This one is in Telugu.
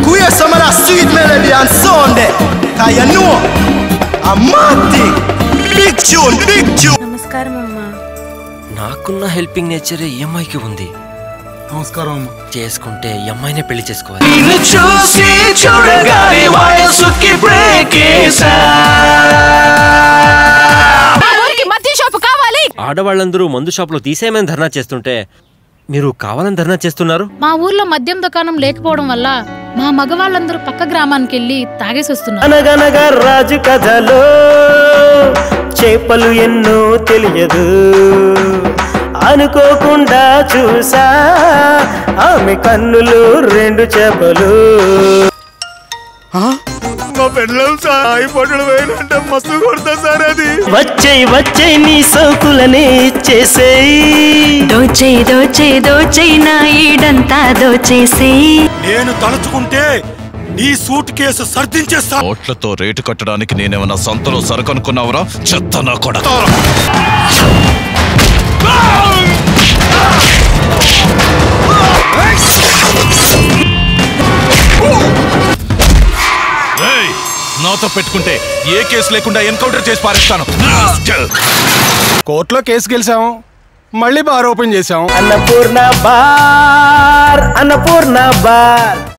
you hear some of that sweet melody and sound there? Cause you know, a mad thing. Big tune, big tune. నమస్కారం అమ్మా నాకున్న హెల్పింగ్ నేచర్ ఈ అమ్మాయికి ఉంది నమస్కారం అమ్మ చేసుకుంటే ఈ అమ్మాయినే పెళ్లి చేసుకోవాలి నిన్ను చూసి చూడగానే వయసుకి బ్రేక్ మా ఊరికి మద్య షాపు కావాలి ఆడవాళ్ళందరూ మందు షాపులో తీసేయమని ధర్నా చేస్తుంటే మీరు కావాలని ధర్నా చేస్తున్నారు మా ఊర్లో మద్యం దుకాణం లేకపోవడం వల్ల మా మగవాళ్ళందరూ పక్క గ్రామానికి వెళ్ళి తాగేసి వస్తున్నారు అనగనగా రాజు కథలో చేపలు ఎన్నో తెలియదు అనుకోకుండా చూసా ఆమె కన్నులు రెండు చేపలు మా పెళ్ళం సాయి పొట్టలు పోయినంటే మస్తు కొడతా సార్ అది వచ్చే వచ్చే నీ సోకులని ఇచ్చేసేయి దోచే దోచే దోచే నా ఈడంతా దోచేసి నేను తలుచుకుంటే నీ సూట్ కేసు సర్దించేస్తా ఓట్లతో రేటు కట్టడానికి నేనేమన్నా సంతలో సరుకు అనుకున్నావురా చెత్త నా కొడక ఏయ్, నాతో పెట్టుకుంటే ఏ కేసు లేకుండా ఎన్కౌంటర్ చేసి పారేస్తాను Rascal. కోర్టులో కేసు గెలిచాం మళ్ళీ బార్ ఓపెన్ చేసాం అన్నపూర్ణ బార్ అన్నపూర్ణ బార్